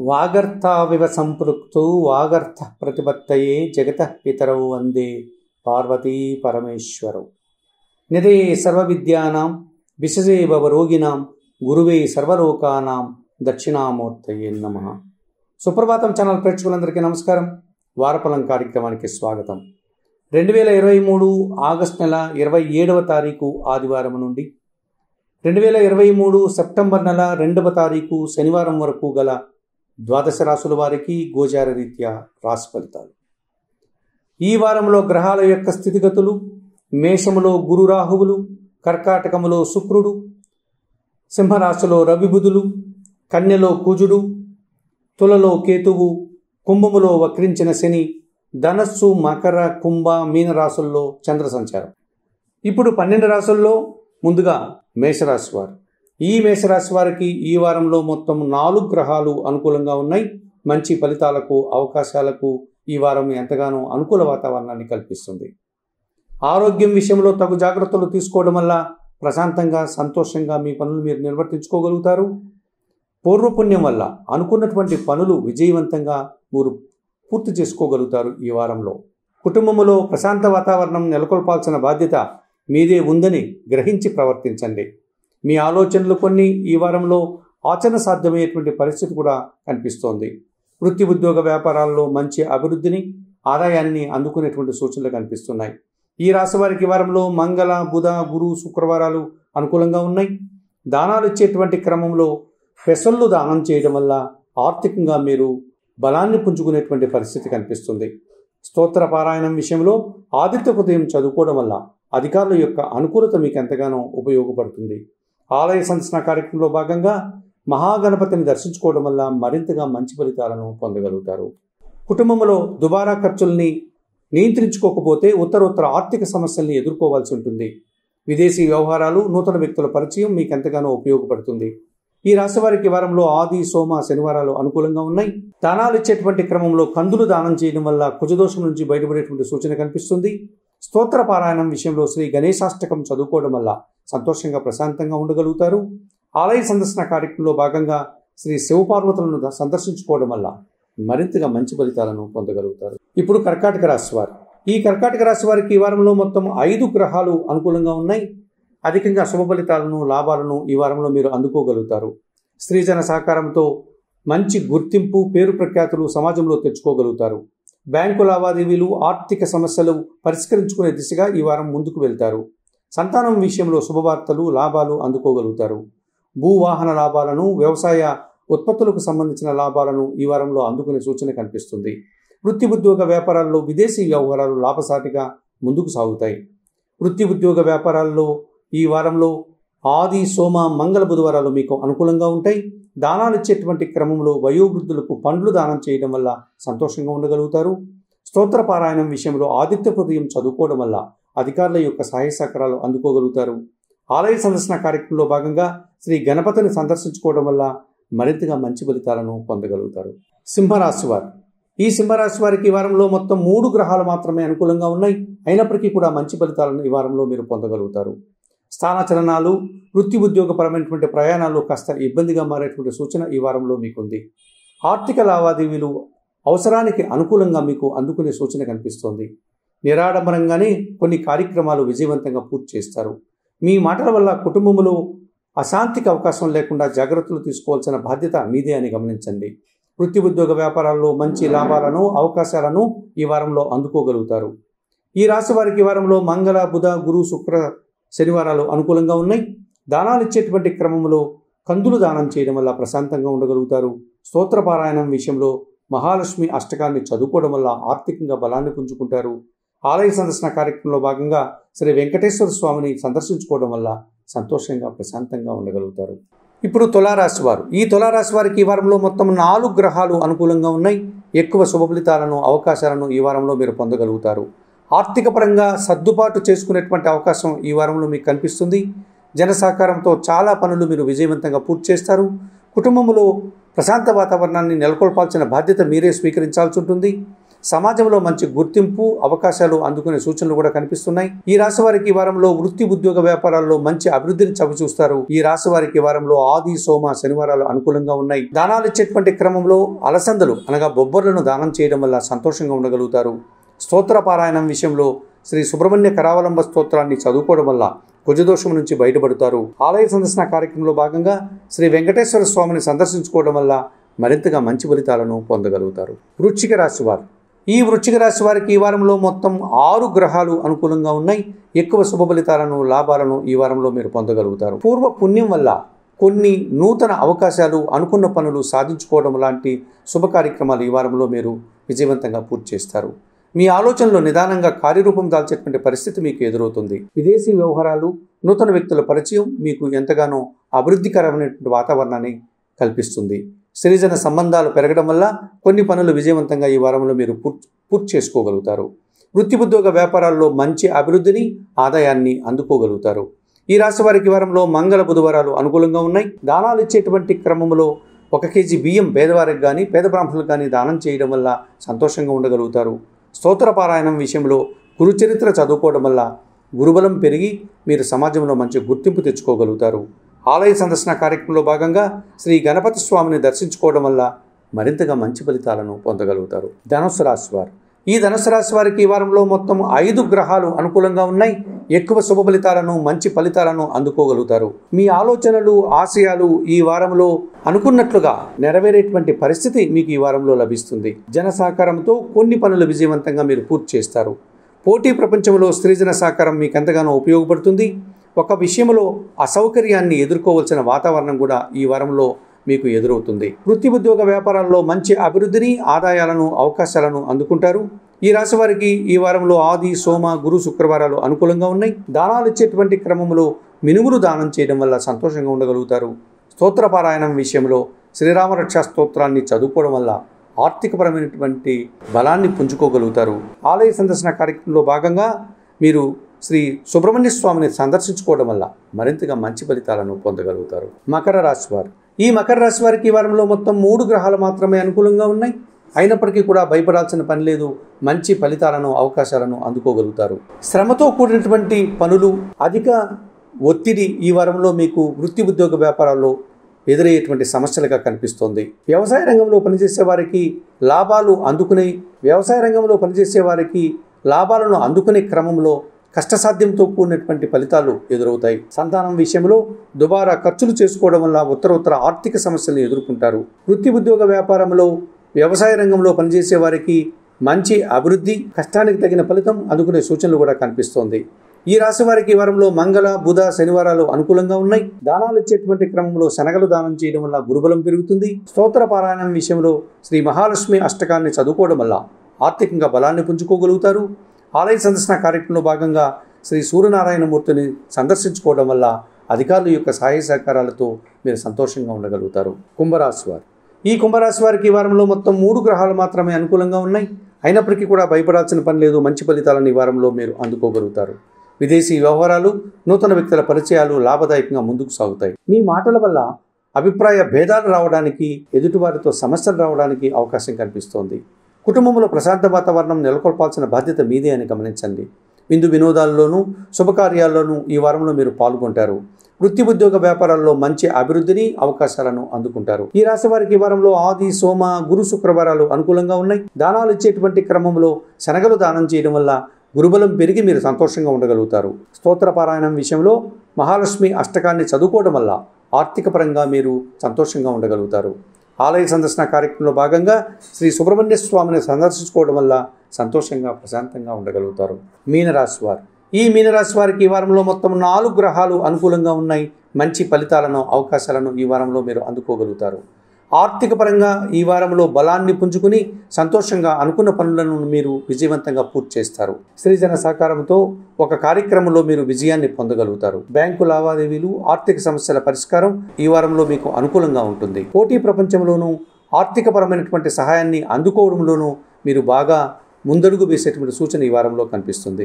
వాగర్థావివ సంపృక్తౌ వాగర్థ ప్రతిపత్తయే జగత పితరౌ వందే పార్వతీ పరమేశ్వరౌ నిదే సర్వవిద్యానాం విశజే భవరోగిణాం గురువే సర్వలోకానాం దక్షిణామూర్తయే నమ సుప్రభాతం ఛానల్ ప్రేక్షకులందరికీ నమస్కారం వారఫలం కార్యక్రమానికి స్వాగతం రెండు వేల ఇరవై మూడు ఆగస్ట్ నెల ఇరవై ఏడవ తారీఖు ఆదివారం నుండి రెండు వేల ఇరవై మూడు సెప్టెంబర్ నెల రెండవ తారీఖు శనివారం వరకు గల ద్వాదశ రాసుల వారికి గోచార రీత్యా రాశి ఫలితాలు ఈ వారంలో గ్రహాల యొక్క స్థితిగతులు మేషములో గురు రాహువులు కర్కాటకములో శుక్రుడు సింహరాశిలో రవిబుధులు కన్యలో కుజుడు తులలో కేతువు కుంభములో వక్రించిన శని ధనస్సు మకర కుంభ మీన రాశుల్లో చంద్ర సంచారం ఇప్పుడు పన్నెండు రాశుల్లో ముందుగా మేషరాశి వారు ఈ మేషరాశి వారికి ఈ వారంలో మొత్తం నాలుగు గ్రహాలు అనుకూలంగా ఉన్నాయి మంచి ఫలితాలకు అవకాశాలకు ఈ వారం ఎంతగానో అనుకూల వాతావరణాన్ని కల్పిస్తుంది ఆరోగ్యం విషయంలో తగు జాగ్రత్తలు తీసుకోవడం వల్ల ప్రశాంతంగా సంతోషంగా మీ పనులు మీరు నిర్వర్తించుకోగలుగుతారు పూర్వపుణ్యం వల్ల అనుకున్నటువంటి పనులు విజయవంతంగా మీరు పూర్తి చేసుకోగలుగుతారు ఈ వారంలో కుటుంబంలో ప్రశాంత వాతావరణం నెలకొల్పాల్సిన బాధ్యత మీదే ఉందని గ్రహించి ప్రవర్తించండి మీ ఆలోచనలు కొన్ని ఈ వారంలో ఆచరణ సాధ్యమయ్యేటువంటి పరిస్థితి కూడా కనిపిస్తోంది వృత్తి ఉద్యోగ వ్యాపారాల్లో మంచి అభివృద్ధిని ఆదాయాన్ని అందుకునేటువంటి సూచనలు కనిపిస్తున్నాయి ఈ రాశి వారికి వారంలో మంగళ బుధ గురు శుక్రవారాలు అనుకూలంగా ఉన్నాయి దానాలు ఇచ్చేటువంటి క్రమంలో పెసళ్ళు దానం చేయడం వల్ల ఆర్థికంగా మీరు బలాన్ని పుంజుకునేటువంటి పరిస్థితి కనిపిస్తుంది స్తోత్ర పారాయణం విషయంలో ఆదిత్య హృదయం చదువుకోవడం వల్ల అధికారుల యొక్క అనుకూలత మీకు ఎంతగానో ఉపయోగపడుతుంది ఆలయ సందర్శన కార్యక్రమంలో భాగంగా మహాగణపతిని దర్శించుకోవడం వల్ల మరింతగా మంచి ఫలితాలను పొందగలుగుతారు కుటుంబంలో దుబారా ఖర్చుల్ని నియంత్రించుకోకపోతే ఉత్తరోత్తర ఆర్థిక సమస్యల్ని ఎదుర్కోవాల్సి ఉంటుంది విదేశీ వ్యవహారాలు నూతన వ్యక్తుల పరిచయం మీకు ఎంతగానో ఉపయోగపడుతుంది ఈ రాశి వారికి వారంలో ఆది సోమ శనివారాలు అనుకూలంగా ఉన్నాయి దానాలు ఇచ్చేటువంటి క్రమంలో కందులు దానం చేయడం వల్ల కుజదోషం నుంచి బయటపడేటువంటి సూచన కనిపిస్తుంది స్తోత్ర పారాయణం విషయంలో శ్రీ గణేశాష్టకం చదువుకోవడం వల్ల సంతోషంగా ప్రశాంతంగా ఉండగలుగుతారు ఆలయ సందర్శన కార్యక్రమంలో భాగంగా శ్రీ శివపార్వతులను సందర్శించుకోవడం వల్ల మరింతగా మంచి ఫలితాలను పొందగలుగుతారు ఇప్పుడు కర్కాటక రాశి వారు ఈ కర్కాటక రాశి వారికి ఈ వారంలో మొత్తం ఐదు గ్రహాలు అనుకూలంగా ఉన్నాయి అధికంగా శుభ ఫలితాలను లాభాలను ఈ వారంలో మీరు అందుకోగలుగుతారు స్త్రీజన సహకారంతో మంచి గుర్తింపు పేరు ప్రఖ్యాతులు సమాజంలో తెచ్చుకోగలుగుతారు బ్యాంకు లావాదేవీలు ఆర్థిక సమస్యలు పరిష్కరించుకునే దిశగా ఈ వారం ముందుకు వెళ్తారు సంతానం విషయంలో శుభవార్తలు లాభాలు అందుకోగలుగుతారు భూవాహన లాభాలను వ్యవసాయ ఉత్పత్తులకు సంబంధించిన లాభాలను ఈ వారంలో అందుకునే సూచన కనిపిస్తుంది వృత్తి ఉద్యోగ వ్యాపారాల్లో విదేశీ వ్యవహారాలు లాభసాటిగా ముందుకు సాగుతాయి వృత్తి ఉద్యోగ వ్యాపారాల్లో ఈ వారంలో ఆది సోమ మంగళ బుధవారాలు మీకు అనుకూలంగా ఉంటాయి దానాలు ఇచ్చేటువంటి క్రమంలో వయోవృద్ధులకు పండ్లు దానం చేయడం వల్ల సంతోషంగా ఉండగలుగుతారు స్తోత్ర పారాయణం విషయంలో ఆదిత్య హృదయం చదువుకోవడం వల్ల అధికారుల యొక్క సహాయ సహకారాలు అందుకోగలుగుతారు ఆలయ సందర్శన కార్యక్రమంలో భాగంగా శ్రీ గణపతిని సందర్శించుకోవడం వల్ల మరింతగా మంచి ఫలితాలను పొందగలుగుతారు సింహరాశి వారు ఈ సింహరాశి వారికి ఈ వారంలో మొత్తం మూడు గ్రహాలు మాత్రమే అనుకూలంగా ఉన్నాయి అయినప్పటికీ కూడా మంచి ఫలితాలను ఈ వారంలో మీరు పొందగలుగుతారు స్థానచలనాలు వృత్తి ఉద్యోగపరమైనటువంటి ప్రయాణాలు కాస్త ఇబ్బందిగా మారేటువంటి సూచన ఈ వారంలో మీకుంది ఆర్థిక లావాదేవీలు అవసరానికి అనుకూలంగా మీకు అందుకునే సూచన కనిపిస్తోంది నిరాడంబరంగానే కొన్ని కార్యక్రమాలు విజయవంతంగా పూర్తి చేస్తారు మీ మాటల వల్ల కుటుంబంలో అశాంతికి అవకాశం లేకుండా జాగ్రత్తలు తీసుకోవాల్సిన బాధ్యత మీదే అని గమనించండి వృత్తి ఉద్యోగ వ్యాపారాల్లో మంచి లాభాలను అవకాశాలను ఈ వారంలో అందుకోగలుగుతారు ఈ రాశి వారికి ఈ వారంలో మంగళ బుధ గురు శుక్ర శనివారాలు అనుకూలంగా ఉన్నాయి దానాలు ఇచ్చేటువంటి క్రమంలో కందులు దానం చేయడం వల్ల ప్రశాంతంగా ఉండగలుగుతారు స్తోత్ర పారాయణం విషయంలో మహాలక్ష్మి అష్టకాన్ని చదువుకోవడం వల్ల ఆర్థికంగా బలాన్ని పుంజుకుంటారు ఆలయ సందర్శన కార్యక్రమంలో భాగంగా శ్రీ వెంకటేశ్వర స్వామిని సందర్శించుకోవడం వల్ల సంతోషంగా ప్రశాంతంగా ఉండగలుగుతారు ఇప్పుడు తులారాశి వారు ఈ తులారాశి వారికి ఈ వారంలో మొత్తం నాలుగు గ్రహాలు అనుకూలంగా ఉన్నాయి ఎక్కువ శుభ ఫలితాలను అవకాశాలను ఈ వారంలో మీరు పొందగలుగుతారు ఆర్థిక పరంగా సర్దుబాటు చేసుకునేటువంటి అవకాశం ఈ వారంలో మీకు కనిపిస్తుంది జన సహకారంతో చాలా పనులు మీరు విజయవంతంగా పూర్తి చేస్తారు కుటుంబంలో ప్రశాంత వాతావరణాన్ని నెలకొల్పాల్సిన బాధ్యత మీరే స్వీకరించాల్సి ఉంటుంది సమాజంలో మంచి గుర్తింపు అవకాశాలు అందుకునే సూచనలు కూడా కనిపిస్తున్నాయి ఈ రాశి వారికి ఈ వారంలో వృత్తి ఉద్యోగ వ్యాపారాల్లో మంచి అభివృద్ధిని చవి చూస్తారు ఈ రాశి వారికి ఈ వారంలో ఆది సోమ శనివారాలు అనుకూలంగా ఉన్నాయి దానాలు ఇచ్చేటువంటి క్రమంలో అలసందలు అనగా బొబ్బర్లను దానం చేయడం వల్ల సంతోషంగా ఉండగలుగుతారు స్తోత్ర పారాయణం విషయంలో శ్రీ సుబ్రహ్మణ్య కరావలంబ స్తోత్రాన్ని చదువుకోవడం వల్ల కుజదోషం నుంచి బయటపడతారు ఆలయ సందర్శన కార్యక్రమంలో భాగంగా శ్రీ వెంకటేశ్వర స్వామిని సందర్శించుకోవడం వల్ల మరింతగా మంచి ఫలితాలను పొందగలుగుతారు వృశ్చిక రాశి వారు ఈ వృశ్చిక రాశి వారికి ఈ వారంలో మొత్తం ఆరు గ్రహాలు అనుకూలంగా ఉన్నాయి ఎక్కువ శుభ ఫలితాలను లాభాలను ఈ వారంలో మీరు పొందగలుగుతారు పూర్వ పుణ్యం వల్ల కొన్ని నూతన అవకాశాలు అనుకున్న పనులు సాధించుకోవడం లాంటి శుభ కార్యక్రమాలు ఈ వారంలో మీరు విజయవంతంగా పూర్తి చేస్తారు మీ ఆలోచనలో నిదానంగా కార్యరూపం దాల్చేటువంటి పరిస్థితి మీకు ఎదురవుతుంది విదేశీ వ్యవహారాలు నూతన వ్యక్తుల పరిచయం మీకు ఎంతగానో అభివృద్ధికరమైనటువంటి వాతావరణాన్ని కల్పిస్తుంది సృజన సంబంధాలు పెరగడం వల్ల కొన్ని పనులు విజయవంతంగా ఈ వారంలో మీరు పూర్తి పూర్తి చేసుకోగలుగుతారు వృత్తి ఉద్యోగ వ్యాపారాల్లో మంచి అభివృద్ధిని ఆదాయాన్ని అందుకోగలుగుతారు ఈ రాశి వారికి ఈ వారంలో మంగళ బుధవారాలు అనుకూలంగా ఉన్నాయి దానాలు ఇచ్చేటువంటి క్రమంలో ఒక కేజీ బియ్యం పేదవారికి కానీ పేద బ్రాహ్మణులకు కానీ దానం చేయడం వల్ల సంతోషంగా ఉండగలుగుతారు స్తోత్ర పారాయణం విషయంలో గురుచరిత్ర చదువుకోవడం వల్ల గురుబలం పెరిగి మీరు సమాజంలో మంచి గుర్తింపు తెచ్చుకోగలుగుతారు ఆలయ సందర్శన కార్యక్రమంలో భాగంగా శ్రీ గణపతి స్వామిని దర్శించుకోవడం వల్ల మరింతగా మంచి ఫలితాలను పొందగలుగుతారు ధనుసు రాశి వారు ఈ ధనుసు రాశి వారికి ఈ వారంలో మొత్తం ఐదు గ్రహాలు అనుకూలంగా ఉన్నాయి ఎక్కువ శుభ ఫలితాలను మంచి ఫలితాలను అందుకోగలుగుతారు మీ ఆలోచనలు ఆశయాలు ఈ వారంలో అనుకున్నట్లుగా నెరవేరేటువంటి పరిస్థితి మీకు ఈ వారంలో లభిస్తుంది జన సహకారంతో కొన్ని పనులు విజయవంతంగా మీరు పూర్తి చేస్తారు పోటీ ప్రపంచంలో స్త్రీజన సహకారం మీకు ఎంతగానో ఉపయోగపడుతుంది ఒక విషయంలో అసౌకర్యాన్ని ఎదుర్కోవాల్సిన వాతావరణం కూడా ఈ వారంలో మీకు ఎదురవుతుంది వృత్తి ఉద్యోగ వ్యాపారాల్లో మంచి అభివృద్ధిని ఆదాయాలను అవకాశాలను అందుకుంటారు ఈ రాశి వారికి ఈ వారంలో ఆది సోమ గురు శుక్రవారాలు అనుకూలంగా ఉన్నాయి దానాలు ఇచ్చేటువంటి క్రమంలో మినుములు దానం చేయడం వల్ల సంతోషంగా ఉండగలుగుతారు స్తోత్రపారాయణం విషయంలో శ్రీరామరక్ష స్తోత్రాన్ని చదువుకోవడం వల్ల ఆర్థికపరమైనటువంటి బలాన్ని పుంజుకోగలుగుతారు ఆలయ సందర్శన కార్యక్రమంలో భాగంగా మీరు శ్రీ సుబ్రహ్మణ్య స్వామిని సందర్శించుకోవడం వల్ల మరింతగా మంచి ఫలితాలను పొందగలుగుతారు మకర రాశి వారు ఈ మకర రాశి వారికి ఈ వారంలో మొత్తం మూడు గ్రహాలు మాత్రమే అనుకూలంగా ఉన్నాయి అయినప్పటికీ కూడా భయపడాల్సిన పని లేదు మంచి ఫలితాలను అవకాశాలను అందుకోగలుగుతారు శ్రమతో కూడినటువంటి పనులు అధిక ఒత్తిడి ఈ వారంలో మీకు వృత్తి ఉద్యోగ వ్యాపారాల్లో ఎదురయ్యేటువంటి సమస్యలుగా కనిపిస్తోంది వ్యవసాయ రంగంలో పనిచేసే వారికి లాభాలు అందుకునే వ్యవసాయ రంగంలో పనిచేసే వారికి లాభాలను అందుకునే క్రమంలో కష్టసాధ్యంతో కూడినటువంటి ఫలితాలు ఎదురవుతాయి సంతానం విషయంలో దుబారా ఖర్చులు చేసుకోవడం వల్ల ఉత్తర ఉత్తర ఆర్థిక సమస్యలను ఎదుర్కొంటారు వృత్తి ఉద్యోగ వ్యాపారంలో వ్యవసాయ రంగంలో పనిచేసే వారికి మంచి అభివృద్ధి కష్టానికి తగిన ఫలితం అందుకునే సూచనలు కూడా కనిపిస్తోంది ఈ రాశి వారికి ఈ వారంలో మంగళ బుధ శనివారాలు అనుకూలంగా ఉన్నాయి దానాలు ఇచ్చేటువంటి క్రమంలో శనగలు దానం చేయడం వల్ల గురుబలం పెరుగుతుంది స్తోత్ర పారాయణం విషయంలో శ్రీ మహాలక్ష్మి అష్టకాన్ని చదువుకోవడం వల్ల ఆర్థికంగా బలాన్ని పుంజుకోగలుగుతారు ఆలయ సందర్శన కార్యక్రమంలో భాగంగా శ్రీ సూర్యనారాయణమూర్తిని సందర్శించుకోవడం వల్ల అధికారుల యొక్క సహాయ సహకారాలతో మీరు సంతోషంగా ఉండగలుగుతారు కుంభరాశి వారు ఈ కుంభరాశి వారికి ఈ వారంలో మొత్తం మూడు గ్రహాలు మాత్రమే అనుకూలంగా ఉన్నాయి అయినప్పటికీ కూడా భయపడాల్సిన పని లేదు మంచి ఫలితాలను ఈ వారంలో మీరు అందుకోగలుగుతారు విదేశీ వ్యవహారాలు నూతన వ్యక్తుల పరిచయాలు లాభదాయకంగా ముందుకు సాగుతాయి మీ మాటల వల్ల అభిప్రాయ భేదాలు రావడానికి ఎదుటివారితో సమస్యలు రావడానికి అవకాశం కనిపిస్తోంది కుటుంబంలో ప్రశాంత వాతావరణం నెలకొల్పాల్సిన బాధ్యత మీదే అని గమనించండి విందు వినోదాల్లోనూ శుభకార్యాల్లోనూ ఈ వారంలో మీరు పాల్గొంటారు వృత్తి ఉద్యోగ వ్యాపారాల్లో మంచి అభివృద్ధిని అవకాశాలను అందుకుంటారు ఈ రాశి వారికి ఈ వారంలో ఆది సోమ గురు శుక్రవారాలు అనుకూలంగా ఉన్నాయి దానాలు ఇచ్చేటువంటి క్రమంలో శనగలు దానం చేయడం వల్ల గురుబలం పెరిగి మీరు సంతోషంగా ఉండగలుగుతారు స్తోత్ర పారాయణం విషయంలో మహాలక్ష్మి అష్టకాన్ని చదువుకోవడం వల్ల ఆర్థిక పరంగా మీరు సంతోషంగా ఉండగలుగుతారు ఆలయ సందర్శన కార్యక్రమంలో భాగంగా శ్రీ సుబ్రహ్మణ్య స్వామిని సందర్శించుకోవడం వల్ల సంతోషంగా ప్రశాంతంగా ఉండగలుగుతారు మీనరాశి వారు ఈ మీనరాశి వారికి ఈ వారంలో మొత్తం నాలుగు గ్రహాలు అనుకూలంగా ఉన్నాయి మంచి ఫలితాలను అవకాశాలను ఈ వారంలో మీరు అందుకోగలుగుతారు ఆర్థిక పరంగా ఈ వారంలో బలాన్ని పుంజుకుని సంతోషంగా అనుకున్న పనులను మీరు విజయవంతంగా పూర్తి చేస్తారు స్త్రీజన సహకారంతో ఒక కార్యక్రమంలో మీరు విజయాన్ని పొందగలుగుతారు బ్యాంకు లావాదేవీలు ఆర్థిక సమస్యల పరిష్కారం ఈ వారంలో మీకు అనుకూలంగా ఉంటుంది పోటీ ప్రపంచంలోనూ ఆర్థికపరమైనటువంటి సహాయాన్ని అందుకోవడంలోనూ మీరు బాగా ముందడుగు వేసేటువంటి సూచన ఈ వారంలో కనిపిస్తుంది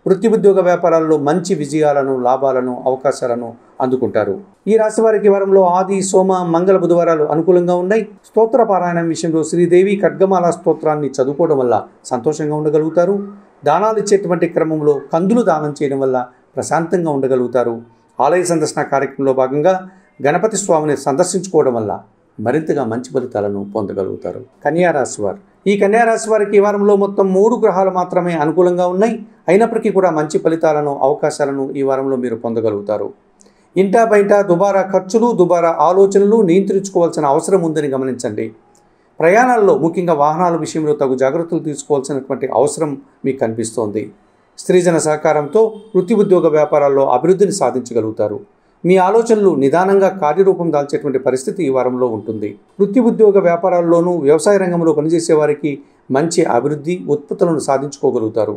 వృత్తి ఉద్యోగ వ్యాపారాల్లో మంచి విజయాలను లాభాలను అవకాశాలను అందుకుంటారు ఈ రాశి వారికి ఈ వారంలో ఆది సోమ మంగళ బుధవారాలు అనుకూలంగా ఉన్నాయి స్తోత్ర పారాయణం విషయంలో శ్రీదేవి ఖడ్గమాల స్తోత్రాన్ని చదువుకోవడం వల్ల సంతోషంగా ఉండగలుగుతారు దానాలు ఇచ్చేటువంటి క్రమంలో కందులు దానం చేయడం వల్ల ప్రశాంతంగా ఉండగలుగుతారు ఆలయ సందర్శన కార్యక్రమంలో భాగంగా గణపతి స్వామిని సందర్శించుకోవడం వల్ల మరింతగా మంచి ఫలితాలను పొందగలుగుతారు కన్యారాశి వారు ఈ కన్యారాశి వారికి ఈ వారంలో మొత్తం మూడు గ్రహాలు మాత్రమే అనుకూలంగా ఉన్నాయి అయినప్పటికీ కూడా మంచి ఫలితాలను అవకాశాలను ఈ వారంలో మీరు పొందగలుగుతారు ఇంటా బయట దుబారా ఖర్చులు దుబారా ఆలోచనలు నియంత్రించుకోవాల్సిన అవసరం ఉందని గమనించండి ప్రయాణాల్లో ముఖ్యంగా వాహనాల విషయంలో తగు జాగ్రత్తలు తీసుకోవాల్సినటువంటి అవసరం మీకు కనిపిస్తోంది స్త్రీజన సహకారంతో వృత్తి ఉద్యోగ వ్యాపారాల్లో అభివృద్ధిని సాధించగలుగుతారు మీ ఆలోచనలు నిదానంగా కార్యరూపం దాల్చేటువంటి పరిస్థితి ఈ వారంలో ఉంటుంది వృత్తి ఉద్యోగ వ్యాపారాల్లోనూ వ్యవసాయ రంగంలో పనిచేసే వారికి మంచి అభివృద్ధి ఉత్పత్తులను సాధించుకోగలుగుతారు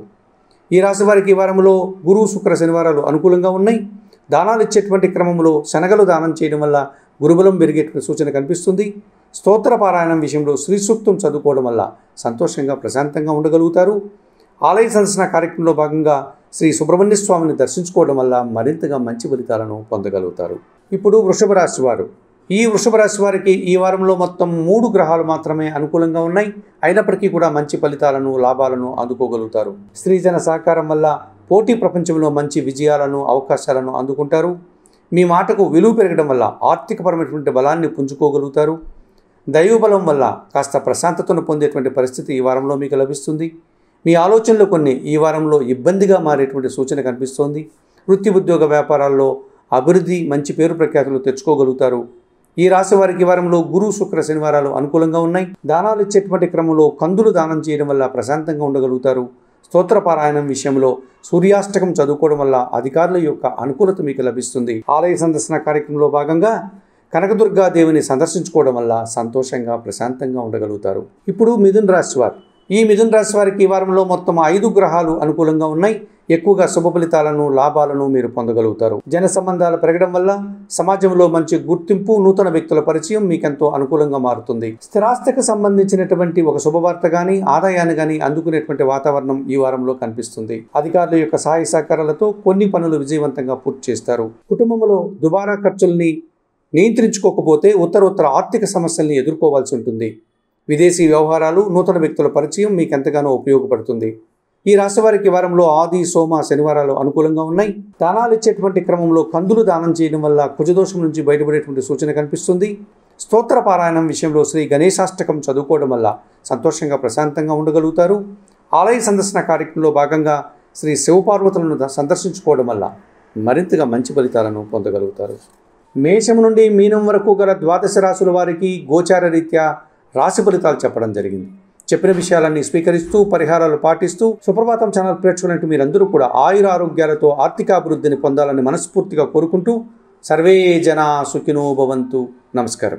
ఈ రాశి వారికి ఈ వారంలో గురు శుక్ర శనివారాలు అనుకూలంగా ఉన్నాయి దానాలు ఇచ్చేటువంటి క్రమంలో శనగలు దానం చేయడం వల్ల గురుబలం పెరిగేటువంటి సూచన కనిపిస్తుంది స్తోత్ర పారాయణం విషయంలో శ్రీ సూక్తం చదువుకోవడం వల్ల సంతోషంగా ప్రశాంతంగా ఉండగలుగుతారు ఆలయ సందర్శన కార్యక్రమంలో భాగంగా శ్రీ సుబ్రహ్మణ్య స్వామిని దర్శించుకోవడం వల్ల మరింతగా మంచి ఫలితాలను పొందగలుగుతారు ఇప్పుడు వృషభ రాశి వారు ఈ వృషభ రాశి వారికి ఈ వారంలో మొత్తం మూడు గ్రహాలు మాత్రమే అనుకూలంగా ఉన్నాయి అయినప్పటికీ కూడా మంచి ఫలితాలను లాభాలను అందుకోగలుగుతారు స్త్రీజన సహకారం వల్ల పోటీ ప్రపంచంలో మంచి విజయాలను అవకాశాలను అందుకుంటారు మీ మాటకు విలువ పెరగడం వల్ల ఆర్థికపరమైనటువంటి బలాన్ని పుంజుకోగలుగుతారు దైవబలం వల్ల కాస్త ప్రశాంతతను పొందేటువంటి పరిస్థితి ఈ వారంలో మీకు లభిస్తుంది మీ ఆలోచనలు కొన్ని ఈ వారంలో ఇబ్బందిగా మారేటువంటి సూచన కనిపిస్తోంది వృత్తి ఉద్యోగ వ్యాపారాల్లో అభివృద్ధి మంచి పేరు ప్రఖ్యాతులు తెచ్చుకోగలుగుతారు ఈ రాశి వారికి ఈ వారంలో గురు శుక్ర శనివారాలు అనుకూలంగా ఉన్నాయి దానాలు ఇచ్చేటువంటి క్రమంలో కందులు దానం చేయడం వల్ల ప్రశాంతంగా ఉండగలుగుతారు స్తోత్ర పారాయణం విషయంలో సూర్యాష్టకం చదువుకోవడం వల్ల అధికారుల యొక్క అనుకూలత మీకు లభిస్తుంది ఆలయ సందర్శన కార్యక్రమంలో భాగంగా కనకదుర్గాదేవిని సందర్శించుకోవడం వల్ల సంతోషంగా ప్రశాంతంగా ఉండగలుగుతారు ఇప్పుడు మిథున్ రాశి వారు ఈ మిథున్ రాశి వారికి ఈ వారంలో మొత్తం ఐదు గ్రహాలు అనుకూలంగా ఉన్నాయి ఎక్కువగా శుభ ఫలితాలను లాభాలను మీరు పొందగలుగుతారు జన సంబంధాలు పెరగడం వల్ల సమాజంలో మంచి గుర్తింపు నూతన వ్యక్తుల పరిచయం మీకెంతో అనుకూలంగా మారుతుంది స్థిరాస్తికి సంబంధించినటువంటి ఒక శుభవార్త కానీ ఆదాయాన్ని కానీ అందుకునేటువంటి వాతావరణం ఈ వారంలో కనిపిస్తుంది అధికారుల యొక్క సహాయ సహకారాలతో కొన్ని పనులు విజయవంతంగా పూర్తి చేస్తారు కుటుంబంలో దుబారా ఖర్చుల్ని నియంత్రించుకోకపోతే ఉత్తరోత్తర ఆర్థిక సమస్యల్ని ఎదుర్కోవాల్సి ఉంటుంది విదేశీ వ్యవహారాలు నూతన వ్యక్తుల పరిచయం మీకు ఎంతగానో ఉపయోగపడుతుంది ఈ రాశి వారికి వారంలో ఆది సోమ శనివారాలు అనుకూలంగా ఉన్నాయి దానాలు ఇచ్చేటువంటి క్రమంలో కందులు దానం చేయడం వల్ల కుజదోషం నుంచి బయటపడేటువంటి సూచన కనిపిస్తుంది స్తోత్ర పారాయణం విషయంలో శ్రీ గణేశాష్టకం చదువుకోవడం వల్ల సంతోషంగా ప్రశాంతంగా ఉండగలుగుతారు ఆలయ సందర్శన కార్యక్రమంలో భాగంగా శ్రీ శివపార్వతులను ద- సందర్శించుకోవడం వల్ల మరింతగా మంచి ఫలితాలను పొందగలుగుతారు మేషం నుండి మీనం వరకు గల ద్వాదశ రాశుల వారికి గోచార రీత్యా రాశి ఫలితాలు చెప్పడం జరిగింది చెప్పిన విషయాలన్నీ స్వీకరిస్తూ పరిహారాలు పాటిస్తూ సుప్రభాతం ఛానల్ ప్రేక్షకులంటూ మీరందరూ కూడా ఆయుర ఆరోగ్యాలతో ఆర్థికాభివృద్ధిని పొందాలని మనస్ఫూర్తిగా కోరుకుంటూ సర్వే జనా సుఖినో భవంతు నమస్కారం